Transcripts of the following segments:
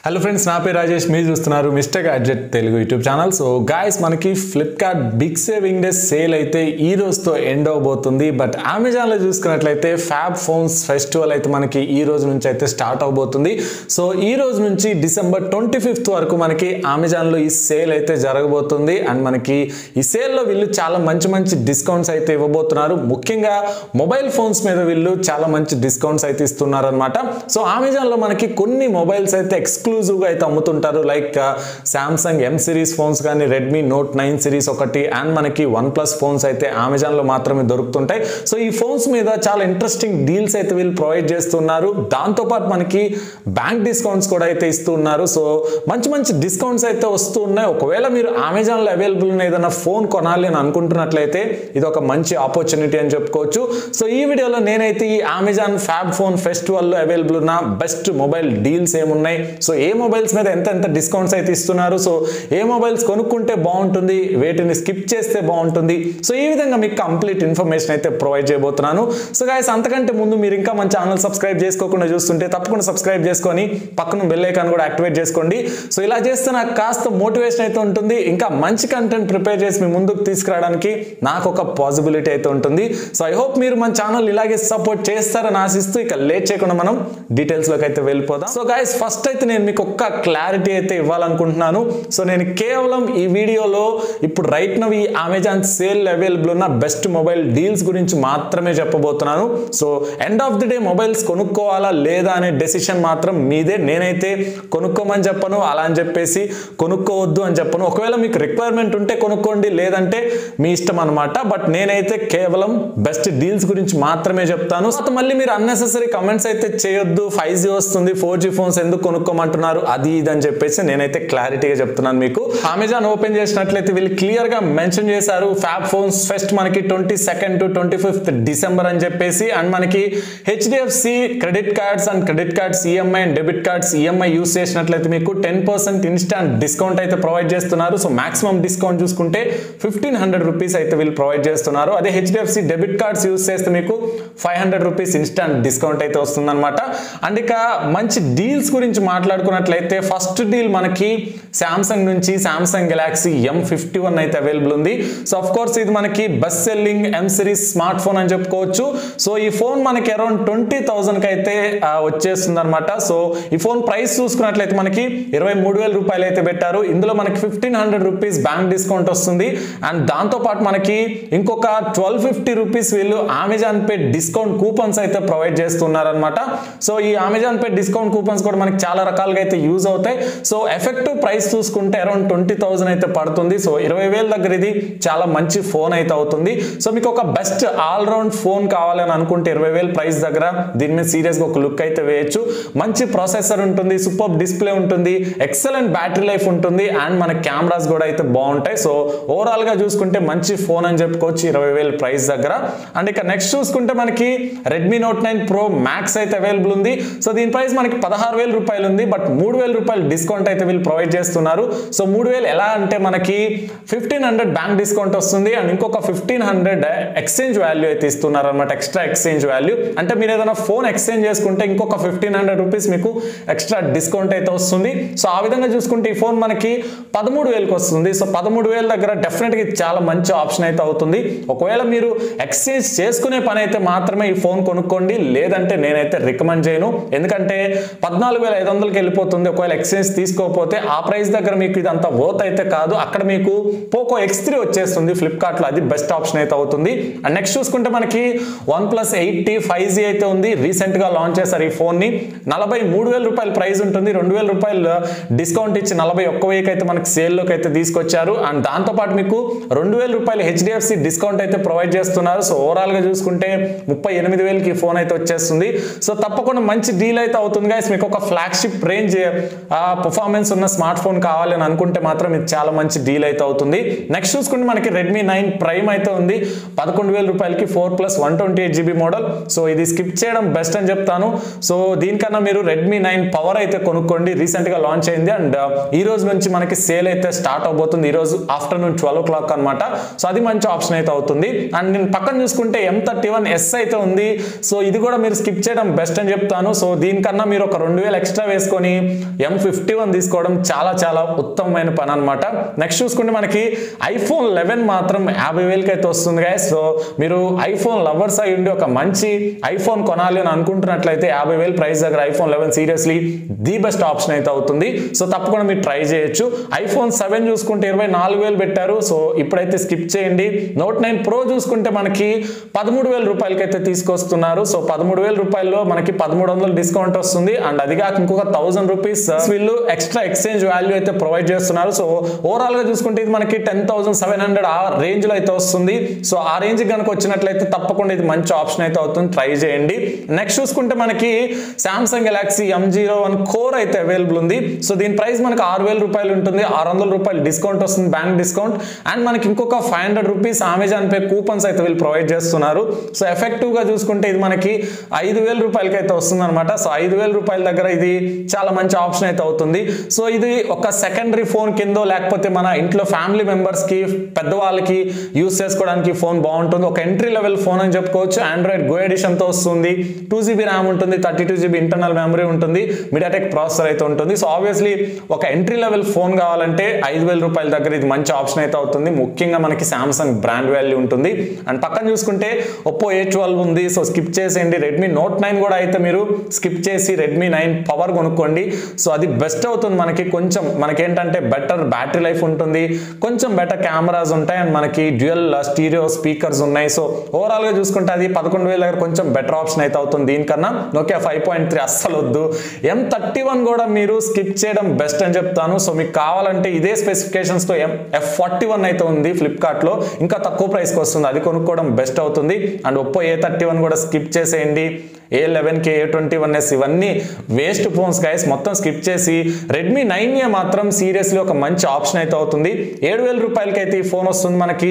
hello friends నా పేరు రాజేష్ మీరు చూస్తున్నారు mister gadget Telugu YouTube channel so guys మనకి Flipkart big saving day sale అయితే ఈ రోజుతో ఎండ్ అవబోతుంది బట్ అమెజాన్లో చూసుకున్నట్లయితే ఫ్యాబ్ ఫోన్స్ ఫెస్టివల్ అయితే మనకి ఈ రోజు నుంచి అయితే స్టార్ట్ అవబోతుంది సో ఈ రోజు నుంచి డిసెంబర్ ట్వంటీ ఫిఫ్త్ వరకు మనకి అమెజాన్లో ఈ సేల్ అయితే జరగబోతుంది అండ్ మనకి ఈ సేల్లో వీళ్ళు చాలా మంచి మంచి డిస్కౌంట్స్ అయితే ఇవ్వబోతున్నారు ముఖ్యంగా మొబైల్ ఫోన్స్ మీద వీళ్ళు చాలా మంచి డిస్కౌంట్స్ అయితే ఇస్తున్నారు అనమాట సో అమెజాన్లో మనకి కొన్ని మొబైల్స్ అయితే ఎక్స్క్లూజివ్గా అయితే అమ్ముతుంటారు like Samsung M series phones కానీ రెడ్మీ నోట్ నైన్ సిరీస్ ఒకటి అండ్ మనకి వన్ ప్లస్ ఫోన్స్ అయితే అమెజాన్లో మాత్రమే దొరుకుతుంటాయి సో ఈ ఫోన్స్ మీద చాలా ఇంట్రెస్టింగ్ డీల్స్ అయితే వీళ్ళు ప్రొవైడ్ చేస్తున్నారు దాంతోపాటు మనకి బ్యాంక్ డిస్కౌంట్స్ కూడా అయితే ఇస్తున్నారు సో మంచి మంచి డిస్కౌంట్స్ అయితే వస్తూ ఉన్నాయి ఒకవేళ మీరు అమెజాన్లో అవైలబుల్ ఉన్న ఏదైనా ఫోన్ కొనాలి అని అనుకుంటున్నట్లయితే ఇది ఒక మంచి ఆపర్చునిటీ అని చెప్పుకోవచ్చు సో ఈ వీడియోలో నేనైతే ఈ అమెజాన్ ఫ్యాబ్ ఫోన్ ఫెస్టివల్లో అవైలబుల్ ఉన్న బెస్ట్ మొబైల్ డీల్స్ ఏమున్నాయి సో ఏ మొబైల్స్ మీద ఎంత ఎంత డిస్కౌంట్స్ అయితే ఇస్తున్నారు సో ఏ మొబైల్స్ కొనుక్కుంటే బాగుంటుంది వేటిని స్కిప్ చేస్తే బాగుంటుంది సో ఈ విధంగా మీకు కంప్లీట్ ఇన్ఫర్మేషన్ అయితే ప్రొవైడ్ చేయబోతున్నాను సో గాయస్ అంతకంటే ముందు మీరు ఇంకా మన ఛానల్ సబ్స్క్రైబ్ చేసుకోకుండా చూస్తుంటే తప్పకుండా సబ్స్క్రైబ్ చేసుకొని పక్కన బెల్ ఐకాన్ కూడా యాక్టివేట్ చేసుకోండి సో ఇలా చేస్తే నాకు కాస్త మోటివేషన్ అయితే ఉంటుంది ఇంకా మంచి కంటెంట్ ప్రిపేర్ చేసి మీ ముందుకు తీసుకురావడానికి నాకు ఒక పాసిబిలిటీ అయితే ఉంటుంది సో ఐ హోప్ మీరు మన ఛానల్ ఇలాగే సపోర్ట్ చేస్తారని ఆశిస్తూ ఇక లేట్ చేయకుండా మనం డీటెయిల్స్లోకి అయితే వెళ్ళిపోదాం సో గాయస్ ఫస్ట్ అయితే నేను మీకు ఒక్క క్లారిటీ అయితే ఇవ్వాలనుకుంటున్నాను సో నేను కేవలం ఈ వీడియోలో ఇప్పుడు రైట్ నవ్ ఈ అమెజాన్ సేల్ అవైలబుల్ ఉన్న బెస్ట్ మొబైల్ డీల్స్ గురించి మాత్రమే చెప్పబోతున్నాను so end of the day mobiles కొనుక్కోవాలా లేదా అనే డెసిషన్ మాత్రం మీదే నేనైతే కొనుక్కోమని చెప్పను అలా అని చెప్పేసి కొనుక్కోవద్దు అని చెప్పను ఒకవేళ మీకు రిక్వైర్మెంట్ ఉంటే కొనుక్కోండి లేదంటే మీ ఇష్టం అనమాట బట్ నేనైతే కేవలం బెస్ట్ డీల్స్ గురించి మాత్రమే చెప్తాను సో మళ్ళీ మీరు అన్నెసెసరీ కమెంట్స్ అయితే చేయొద్దు ఫైవ్ జీ వస్తుంది ఫోర్ జీ ఫోన్స్ ఎందుకు కొనుక్కోమంటున్నారు అది ఇది అని చెప్పేసి నేనైతే క్లారిటీగా చెప్తున్నాను మీకు అమెజాన్ ఓపెన్ చేసినట్లయితే వీళ్ళు క్లియర్ గా మెన్షన్ చేశారు ఫ్యాబ్ ఫోన్స్ ఫెస్ట్ మనకి twenty second to twenty fifth December అని చెప్పేసి అండ్ మనకి HDFC credit cards and credit cards EMI and debit cards EMI use చేసినట్లయితే మీకు టెన్ పర్సెంట్ ఇన్స్టాంట్ డిస్కౌంట్ అయితే ప్రొవైడ్ చేస్తున్నారు సో మాక్సిమం డిస్కౌంట్ చూసుకుంటే ఫిఫ్టీన్ హండ్రెడ్ రూపీస్ అయితే వీళ్ళు ప్రొవైడ్ చేస్తున్నారు అదే హెచ్డిఎఫ్సి డెబిట్ కార్డ్స్ యూస్ చేస్తే మీకు five hundred rupees instant discount అయితే వస్తుందన్నమాట అండ్ ఇక మంచి డీల్స్ గురించి మాట్లాడుకున్నట్లయితే ఫస్ట్ డీల్ మనకి శాంసంగ్ నుంచి Samsung Galaxy M fifty one అయితే అవైలబుల్ ఉంది సో అఫ్ కోర్స్ ఇది మనకి best selling M series smart phone అని చెప్పుకోవచ్చు సో ఈ ఫోన్ మనకి అరౌండ్ ట్వంటీ థౌసండ్కి అయితే వచ్చేస్తుంది అనమాట సో ఈ ఫోన్ ప్రైస్ చూసుకున్నట్లయితే మనకి ఇరవై మూడు వేల రూపాయలు అయితే పెట్టారు ఇందులో మనకి fifteen hundred rupees bank discount వస్తుంది అండ్ దాంతోపాటు మనకి ఇంకొక ట్వెల్వ్ ఫిఫ్టీ రూపీస్ వీళ్ళు అమెజాన్ పే డిస్కౌంట్ కూపన్స్ అయితే ప్రొవైడ్ చేస్తున్నారనమాట సో ఈ అమెజాన్ పే డిస్కౌంట్ కూపన్స్ కూడా మనకి చాలా రకాలుగా అయితే యూజ్ అవుతాయి సో ఎఫెక్టివ్ ప్రైస్ చూసుకుంటే అరౌండ్ ట్వంటీ థౌసండ్ అయితే పడుతుంది సో ఇరవై వేల దగ్గర ఇది చాలా మంచి ఫోన్ అయితే అవుతుంది సో మీకు ఒక బెస్ట్ ఆల్రౌండ్ ఫోన్ కావాలని అనుకుంటే ఇరవై వేల ప్రైస్ దగ్గర దీని మీద సీరియస్గా ఒక లుక్ అయితే వేయచ్చు మంచి ప్రాసెసర్ ఉంటుంది సూపర్ డిస్ప్లే ఉంటుంది ఎక్సలెంట్ బ్యాటరీ లైఫ్ ఉంటుంది అండ్ మన కెమెరాస్ కూడా అయితే బాగుంటాయి సో ఓవరాల్గా చూసుకుంటే మంచి ఫోన్ అని చెప్పుకోవచ్చు ఇరవై వేల ప్రైస్ దగ్గర అండ్ ఇక నెక్స్ట్ చూసుకుంటే మనకి Redmi Note nine pro max అయితే అవైలబుల్ ఉంది సో దీని ప్రైస్ మనకి పదహారు వేల రూపాయలు ఉంది బట్ మూడు వేల రూపాయలు డిస్కౌంట్ అయితే వీళ్ళు ప్రొవైడ్ చేస్తున్నారు సో మూడు వేలు ఎలా అంటే మనకి ఫిఫ్టీన్ హండ్రెడ్ బ్యాంక్ డిస్కౌంట్ వస్తుంది అండ్ ఇంకొక ఫిఫ్టీన్ హండ్రెడ్ ఎక్స్చేంజ్ వాల్యూ అయితే ఇస్తున్నారు అనమాట ఎక్స్ట్రా ఎక్స్చేంజ్ వాల్యూ అంటే మీరు ఏదైనా ఫోన్ ఎక్స్చేంజ్ చేసుకుంటే ఇంకొక ఫిఫ్టీన్ హండ్రెడ్ రూపీస్ మీకు ఎక్స్ట్రా డిస్కౌంట్ అయితే వస్తుంది సో ఆ విధంగా చూసుకుంటే ఈ ఫోన్ మనకి పదమూడు వేలకు వస్తుంది సో పదమూడు వేల దగ్గర డెఫినెట్గా చాలా మంచి ఆప్షన్ అయితే అవుతుంది ఒకవేళ మీరు ఎక్స్చేంజ్ చేసుకునే పని అయితే మాత్రమే ఈ ఫోన్ కొనుక్కోండి లేదంటే నేనైతే రికమెండ్ చేయను ఎందుకంటే పద్నాలుగు వేల ఐదు వందలకి వెళ్ళిపోతుంది ఒకవేళ ఎక్స్చేంజ్ తీసుకోకపోతే ఆ ప్రైస్ దగ్గర మీకు ఇదంతా వర్త్ అయితే కాదు అక్కడ మీకు పోకో ఎక్స్ త్రీ వచ్చేస్తుంది ఫ్లిప్కార్ట్లో అది బెస్ట్ ఆప్షన్ అయితే అవుతుంది అండ్ నెక్స్ట్ చూసుకుంటే మనకి OnePlus eighty five G అయితే ఉంది రీసెంట్గా లాంచ్ చేశారు ఈ ఫోన్ని నలభై మూడు వేల రూపాయల ప్రైస్ ఉంటుంది రెండు వేల రూపాయలు డిస్కౌంట్ ఇచ్చి నలభై ఒక్క వెయ్యికి అయితే మనకి సేల్లోకి అయితే తీసుకొచ్చారు అండ్ దాంతోపాటు మీకు రెండు వేల రూపాయలు హెచ్డిఎఫ్సి డిస్కౌంట్ అయితే ప్రొవైడ్ చేస్తున్నారు సో ఓవరాల్గా చూసుకుంటే ముప్పై ఎనిమిది వేలకి ఈ ఫోన్ అయితే వచ్చేస్తుంది సో తప్పకుండా మంచి డీల్ అయితే అవుతుంది గైస్ మీకు ఒక ఫ్లాగ్షిప్ రేంజ్ పర్ఫార్మెన్స్ ఉన్న స్మార్ట్ ఫోన్ కావాలని అనుకుంటే మాత్రం ఇది చాలా మంచి డీల్ అయితే అవుతుంది నెక్స్ట్ చూసుకుంటే మనకి రెడ్మీ నైన్ ప్రైమ్ అయితే ఉంది పదకొండు వేల రూపాయలకి four plus one twenty eight GB model so ఇది స్కిప్ చేయడం బెస్ట్ అని చెప్తాను సో దీనికన్నా మీరు రెడ్మీ నైన్ పవర్ అయితే కొనుక్కోండి రీసెంట్గా లాంచ్ అయింది అండ్ ఈ రోజు నుంచి మనకి సేల్ అయితే స్టార్ట్ అవబోతుంది ఈ రోజు ఆఫ్టర్నూన్ ట్వెల్వ్ ఓ క్లాక్ అనమాట సో అది మంచి ఆప్షన్ అయితే అవుతుంది అండ్ నేను పక్కన చూసుకుంటే ఎం థర్టీ వన్ ఎస్ అయితే ఉంది సో ఇది కూడా మీరు స్కిప్ చేయడం బెస్ట్ అని చెప్తాను సో దీనికన్నా మీరు ఒక రెండు వేలు ఎక్స్ట్రా వేసుకొని ఎం ఫిఫ్టీ వన్ తీసుకోవడం చాలా చాలా ఉత్తమమైన పని అనమాట నెక్స్ట్ చూసుకుంటే మనకి ఐఫోన్ లెవెన్ మాత్రం యాభై వేలకి అయితే వస్తుంది గాయ సో మీరు ఐఫోన్ లవర్స్ అయి ఉండి ఒక మంచి ఐఫోన్ కొనాలి అని అనుకుంటున్నట్లయితే యాభై వేలు ప్రైస్ దగ్గర iPhone eleven seriously the best option అయితే అవుతుంది సో తప్పకుండా మీరు ట్రై చేయొచ్చు ఐఫోన్ సెవెన్ చూసుకుంటే ఇరవై నాలుగు వేలు పెట్టారు సో ఇప్పుడైతే స్కిప్ చేయండి నోట్ నైన్ ప్రో చూసుకుంటే మనకి పదమూడు వేల రూపాయలకి అయితే తీసుకొస్తున్నారు సో పదమూడు వేల రూపాయల్లో మనకి పదమూడు వందలు డిస్కౌంట్ వస్తుంది అండ్ అది కాక ఇంకొక థౌసండ్ రూపీస్ వీళ్ళు ఎక్స్ట్రా ఎక్స్చేంజ్ వాల్యూ అయితే ప్రొవైడ్ చేస్తున్నారు సో ఓవరాల్ గా చూసుకుంటే ఇది మనకి టెన్ థౌసండ్ సెవెన్ హండ్రెడ్ ఆ రేంజ్ లో అయితే వస్తుంది సో ఆ రేంజ్ కనుక వచ్చినట్లయితే తప్పకుండా ఇది మంచి ఆప్షన్ అయితే అవుతుంది ట్రై చేయండి నెక్స్ట్ చూసుకుంటే మనకి Samsung Galaxy M zero one core అయితే అవైలబుల్ ఉంది సో దీని ప్రైస్ మనకి ఆరు వేల రూపాయలు ఉంటుంది ఆరు వందల రూపాయలు డిస్కౌంట్ వస్తుంది బ్యాంక్ డిస్కౌంట్ అండ్ మనకి ఇంకొక five hundred rupees Amazon Pay coupons అయితే వీళ్ళు ప్రొవైడ్ చేస్తున్నారు సో ఎఫెక్టివ్ గా చూసుకుంటే ఇది మనకి ఐదు వేల రూపాయలకి అయితే వస్తుంది అనమాట సో ఐదు వేల రూపాయల దగ్గర ఇది చాలా మంచి ఆప్షన్ అయితే అవుతుంది సో ఇది ఒక సెకండరీ ఫోన్ కిందో లేకపోతే మన ఇంట్లో ఫ్యామిలీ మెంబర్స్ కి పెద్దవాళ్ళకి యూస్ చేసుకోవడానికి ఫోన్ బాగుంటుంది ఒక ఎంట్రీ లెవెల్ ఫోన్ అని చెప్పుకోవచ్చు ఆండ్రాయిడ్ గో ఎడిషన్ తో వస్తుంది టూ జీబీ ర్యామ్ ఉంటుంది thirty two GB internal memory ఉంటుంది మీడియాటెక్ ప్రాసెసర్ అయితే ఉంటుంది సో ఆబ్వియస్లీ ఒక ఎంట్రీ లెవెల్ ఫోన్ కావాలంటే ఐదు వేల రూపాయల దగ్గర ఇది మంచి ఆప్షన్ అయితే అవుతుంది ముఖ్యంగా మనకి సామ్సంగ్ బ్రాండ్ వాల్యూ ఉంటుంది అండ్ పక్కన చూసుకుంటే ఒప్పో ఏ ట్వెల్వ్ ఉంది సో స్కిప్ చేసేయండి రెడ్మీ నోట్ నైన్ కూడా అయితే మీరు స్కిప్ చేసి రెడ్మీ నైన్ పవర్ కొనుక్కోండి సో అది బెస్ట్ అవుతుంది మనకి కొంచెం మనకేంటంటే బెటర్ బ్యాటరీ లైఫ్ ఉంటుంది కొంచెం బెటర్ కెమెరాస్ ఉంటాయి అండ్ మనకి డ్యూయల్ స్టీరియో స్పీకర్స్ ఉన్నాయి సో ఓవరాల్ గా చూసుకుంటే అది పదకొండు వేల దగ్గర కొంచెం బెటర్ ఆప్షన్ అయితే అవుతుంది దీనికన్నా నోకియా ఫైవ్ పాయింట్ త్రీ అస్సలు వద్దు ఎం థర్టీ వన్ కూడా మీరు స్కిప్ చేయడం బెస్ట్ అని చెప్తాను సో మీకు కావాలంటే ఇదే స్పెసిఫికేషన్స్ తో ఎం ఎఫ్ ఫార్టీ వన్ అయితే ఉంది ఫ్లిప్కార్ట్ లో ఇంకా తక్కువ ప్రైస్కి వస్తుంది అది కొనుక్కోవడం బెస్ట్ అవుతుంది and Oppo A thirty one కూడా స్కిప్ చేసేయండి A eleven K A twenty one S ఇవన్నీ వేస్ట్ ఫోన్స్ గైస్ మొత్తం స్కిప్ చేసి రెడ్మీ నైన్ ఏ మాత్రం సీరియస్లీ ఒక మంచి ఆప్షన్ అయితే అవుతుంది ఏడు వేల రూపాయలకి అయితే ఈ ఫోన్ వస్తుంది మనకి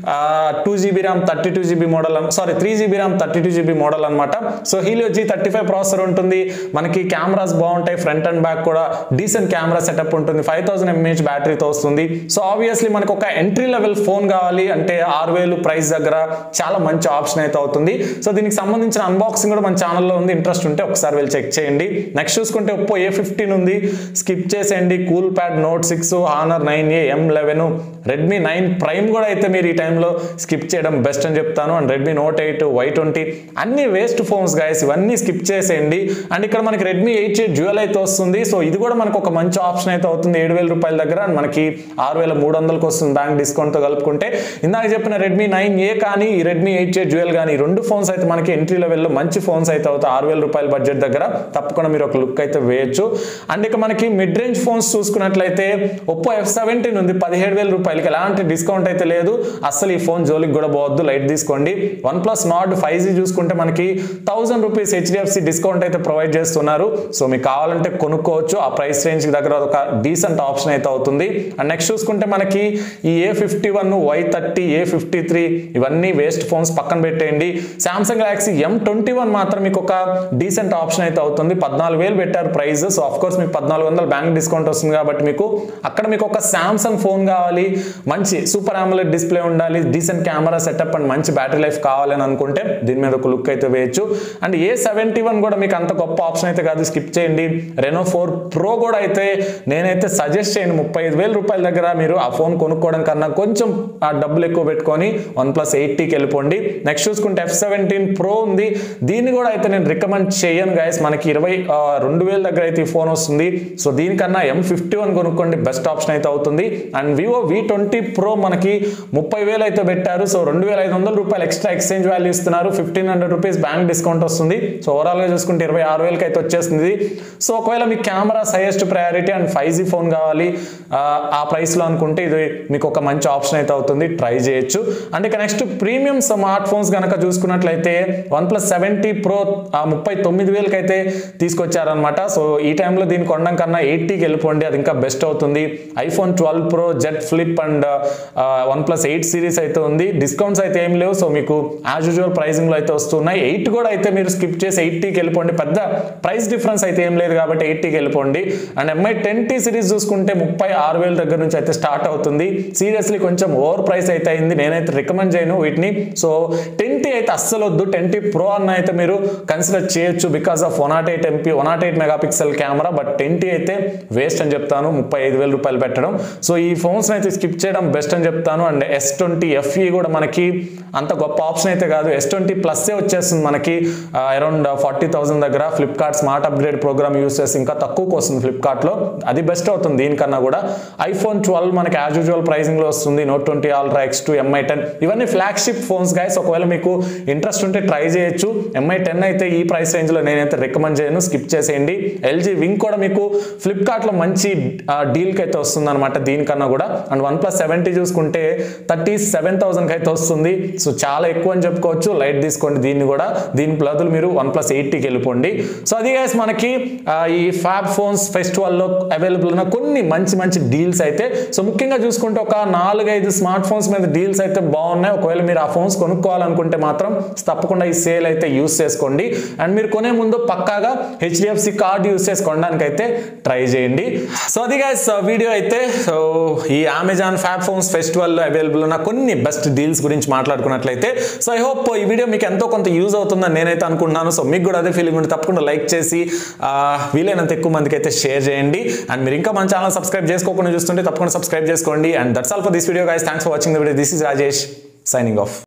two GB RAM thirty two GB model sorry three GB RAM thirty two GB model అనమాట so Helio G thirty five processor ఉంటుంది మనకి కెమెరాస్ బాగుంటాయి ఫ్రంట్ అండ్ బ్యాక్ కూడా డీసెంట్ కెమెరా సెటప్ ఉంటుంది ఫైవ్ థౌసండ్ ఎంఏహెచ్ బ్యాటరీతో వస్తుంది so obviously మనకు ఒక ఎంట్రీ లెవెల్ ఫోన్ కావాలి అంటే ఆరు వేలు ప్రైస్ దగ్గర చాలా మంచి ఆప్షన్ అయితే అవుతుంది సో దీనికి సంబంధించిన అన్బాక్సింగ్ కూడా మన ఛానల్లో ఉంది ఇంట్రెస్ట్ ఉంటే ఒకసారి వెళ్ళి చెక్ చేయండి నెక్స్ట్ చూసుకుంటే ఒప్పో ఏ ఫిఫ్టీన్ ఉంది స్కిప్ చేసేయండి Coolpad note six Honor nine A M eleven Redmi nine prime కూడా అయితే మీరు ఈ టైంలో స్కిప్ చేయడం బెస్ట్ అని చెప్తాను and Redmi Note eight Y twenty అన్ని వేస్ట్ ఫోన్స్ గాయస్ ఇవన్నీ స్కిప్ చేసేయండి అండ్ ఇక్కడ మనకి రెడ్మీ ఎయిట్ ఏ డ్యూయల్ అయితే వస్తుంది సో ఇది కూడా మనకు ఒక మంచి ఆప్షన్ అయితే అవుతుంది ఏడు వేల రూపాయల దగ్గర అండ్ మనకి ఆరు వేల మూడు వందలకు వస్తుంది బ్యాంక్ డిస్కౌంట్తో కలుపుకుంటే ఇందాక చెప్పిన రెడ్మీ నైన్ ఏ కానీ ఈ రెడ్మీ ఎయిట్ ఏ డ్యూయల్ కానీ ఈ రెండు ఫోన్స్ అయితే మనకి ఎంట్రీ లెవెల్లో మంచి ఫోన్స్ అయితే అవుతాయి ఆరు వేల రూపాయల బడ్జెట్ దగ్గర తప్పకుండా మీరు ఒక లుక్ అయితే వేయొచ్చు అండ్ ఇక మనకి మిడ్ రేంజ్ ఫోన్స్ చూసుకున్నట్లయితే ఒప్పో ఎఫ్ సెవెంటీన్ ఉంది పదిహేడు వేల రూపాయలకి ఎలాంటి డిస్కౌంట్ అయితే లేదు అస్సలు ఈ ఫోన్ జోలికి కూడా పోవద్దు లైట్ తీసుకోండి OnePlus Nord five G చూసుకుంటే మనకి థౌసండ్ రూపీస్ హెచ్డిఎఫ్సి డిస్కౌంట్ అయితే ప్రొవైడ్ చేస్తున్నారు సో మీకు కావాలంటే కొనుక్కోవచ్చు ఆ ప్రైస్ రేంజ్ దగ్గర ఒక డీసెంట్ ఆప్షన్ అయితే అవుతుంది అండ్ నెక్స్ట్ చూసుకుంటే మనకి ఈ A fifty one Y thirty A fifty three ఇవన్నీ వేస్ట్ ఫోన్స్ పక్కన పెట్టేయండి Samsung Galaxy M twenty one మాత్రం మీకు ఒక డీసెంట్ ఆప్షన్ అయితే అవుతుంది పద్నాలుగు వేలు పెట్టారు ప్రైస్ సో ఆఫ్ కోర్స్ మీకు పద్నాలుగు వందల బ్యాంక్ డిస్కౌంట్ వస్తుంది కాబట్టి మీకు అక్కడ మీకు ఒక సామ్సంగ్ ఫోన్ కావాలి మంచి సూపర్ ఆమ్లెట్ డిస్ప్లే ఉండాలి డీసెంట్ కెమెరా సెటప్ అండ్ మంచి బ్యాటరీ లైఫ్ కావాలని అనుకుంటే దీని మీద ఒక లుక్ అయితే వేయచ్చు అండ్ ఏ సెవెంటీ వన్ కూడా మీకు అంత గొప్ప ఆప్షన్ అయితే కాదు స్కిప్ చేయండి రెనో ఫోర్ ప్రో కూడా అయితే నేనైతే సజెస్ట్ చేయండి ముప్పై ఐదు వేల రూపాయల దగ్గర మీరు ఆ ఫోన్ కొనుక్కోవడం కన్నా కొంచెం ఆ డబ్బులు ఎక్కువ పెట్టుకొని వన్ ప్లస్ ఎయిటీకి వెళ్ళిపోండి నెక్స్ట్ చూసుకుంటే ఎఫ్ సెవెంటీన్ ప్రో ఉంది దీన్ని కూడా అయితే నేను రికమెండ్ చేయను గైస్ మనకి ఇరవై ఆ, రెండు వేల దగ్గర అయితే ఈ ఫోన్ వస్తుంది సో దీనికన్నా ఎం ఫిఫ్టీ వన్ కొనుక్కోండి బెస్ట్ ఆప్షన్ అయితే అవుతుంది and Vivo V twenty pro మనకి ముప్పై వేలు అయితే పెట్టారు సో రెండు వేల ఐదు వందల రూపాయలు ఎక్స్ట్రా ఎక్స్చేంజ్ వాల్యూ ఇస్తున్నారు fifteen hundred rupees bank discount వస్తుంది సో ఓవరాల్గా చూసుకుంటే ఇరవై ఆరు వేలకి అయితే వచ్చేస్తుంది సో ఒకవేళ మీకు cameras highest priority and five G phone కావాలి ఆ, ఆ ప్రైస్లో అనుకుంటే ఇది మీకు ఒక మంచి ఆప్షన్ అయితే అవుతుంది ట్రై చేయొచ్చు అండ్ ఇక నెక్స్ట్ ప్రీమియం స్మార్ట్ ఫోన్స్ కనుక చూసుకున్నట్లయితే వన్ ప్లస్ సెవెంటీ ప్రో ముప్పై తొమ్మిది వేలకి అయితే తీసుకొచ్చారనమాట సో ఈ టైంలో దీన్ని కొనడం కన్నా ఎయిటీకి వెళ్ళిపోండి అది ఇంకా బెస్ట్ అవుతుంది iPhone twelve pro Z flip and OnePlus eight series అయితే ఉంది డిస్కౌంట్స్ అయితే ఏం లేవు సో మీకు యాజ్ యూజువల్ ప్రైసింగ్లో అయితే వస్తున్నాయి ఎయిట్ కూడా అయితే మీరు స్కిప్ చేసి ఎయిటీకి వెళ్ళిపోండి పెద్ద ప్రైస్ డిఫరెన్స్ అయితే ఏం లేదు కాబట్టి ఎయిటీకి వెళ్ళిపోండి and MI ten T series చూసుకుంటే ముప్పై ఆరు వేల దగ్గర నుంచి అయితే స్టార్ట్ అవుతుంది సీరియస్లీ కొంచెం ఓవర్ ప్రైస్ అయితే అయింది నేనైతే రికమెండ్ చేయను వీటిని సో టెన్ టీ అయితే అస్సలు వద్దు టెన్ టీ ప్రో అన్న అయితే మీరు కన్సిడర్ చేయొచ్చు because of one nought eight MP one nought eight megapixel camera but ten T అయితే వేస్ట్ అని చెప్తాను ముప్పై ఐదు వేల రూపాయలు పెట్టడం సో ఈ ఫోన్స్ అయితే స్కిప్ చేయడం బెస్ట్ అని చెప్తాను అండ్ ఎస్ ట్వంటీ ఎఫ్ఈ కూడా మనకి అంత గొప్ప ఆప్షన్ అయితే కాదు ఎస్ ట్వంటీ ప్లస్ వచ్చేస్తుంది మనకి అరౌండ్ ఫార్టీ థౌసండ్ దగ్గర Flipkart smart upgrade program use చేసి ఇంకా తక్కువకి వస్తుంది ఫ్లిప్కార్ట్లో అది బెస్ట్ అవుతుంది దీనికన్నా కూడా ఐఫోన్ ట్వెల్వ్ మనకి యాజ్ యూజువల్ ప్రైసింగ్లో వస్తుంది note twenty ultra X two MI ten ఇవన్నీ ఫ్లాగ్షిప్ ఫోన్స్ గైస్ ఒకవేళ మీకు ఇంట్రెస్ట్ ఉంటే ట్రై చేయొచ్చు ఎంఐ టెన్ అయితే ఈ ప్రైస్ రేంజ్లో నేనైతే రికమెండ్ చేయను స్కిప్ చేసేయండి ఎల్జీ వింగ్ కూడా మీకు ఫ్లిప్కార్ట్లో మంచి డీల్కి అయితే వస్తుంది అనమాట దీనికన్నా కూడా అండ్ వన్ ప్లస్ సెవెంటీ చూసుకుంటే థర్టీ సెవెన్ థౌసండ్కి అయితే వస్తుంది సో చాలా ఎక్కువ అని చెప్పుకోవచ్చు లైట్ తీసుకోండి దీన్ని కూడా దీని బదులు మీరు వన్ ప్లస్ ఎయిటీకి వెళ్ళిపోండి సో అది గైస్ మనకి ఆ, ఈ ఫ్యాబ్ ఫోన్స్ ఫెస్టివల్లో అవైలబుల్ ఉన్న కొన్ని మంచి మంచి డీల్స్ అయితే సో ముఖ్యంగా చూసుకుంటే ఒక నాలుగైదు స్మార్ట్ ఫోన్స్ మీద డీల్స్ అయితే బాగున్నాయి ఒకవేళ మీరు ఆ ఫోన్స్ కొనుక్కోవాలనుకుంటే మాత్రం తప్పకుండా ఈ సేల్ అయితే యూస్ చేసుకోండి అండ్ మీరు కొనే ముందు పక్కాగా హెచ్డిఎఫ్సి కార్డ్ యూస్ చేసి కొనడానికి అయితే ట్రై చేయండి సో అది గైస్ వీడియో అయితే సో ఈ అమెజాన్ ఫ్యాబ్ ఫోన్స్ ఫెస్టివల్లో అవైలబుల్ ఉన్న కొన్ని బెస్ట్ డీల్స్ గురించి మాట్లాడుకున్నట్లయితే సో ఐ హోప్ ఈ వీడియో మీకు ఎంతో కొంత యూజ్ అవుతుందని నేనైతే అనుకుంటున్నాను సో మీకు కూడా అదే ఫీలింగ్ ఉంటే తప్పకుండా లైక్ చేసి ఆ, వీలైనంత ఎక్కువ మందికి అయితే షేర్ చేయండి అండ్ మీరు ఇంకా మన ఛానల్ సబ్స్క్రైబ్ చేసుకోకుండా చూస్తుంటే తప్పకుండా సబ్స్క్రైబ్ చేసుకోండి and that's all for this video guys thanks for watching the video this is Rajesh signing of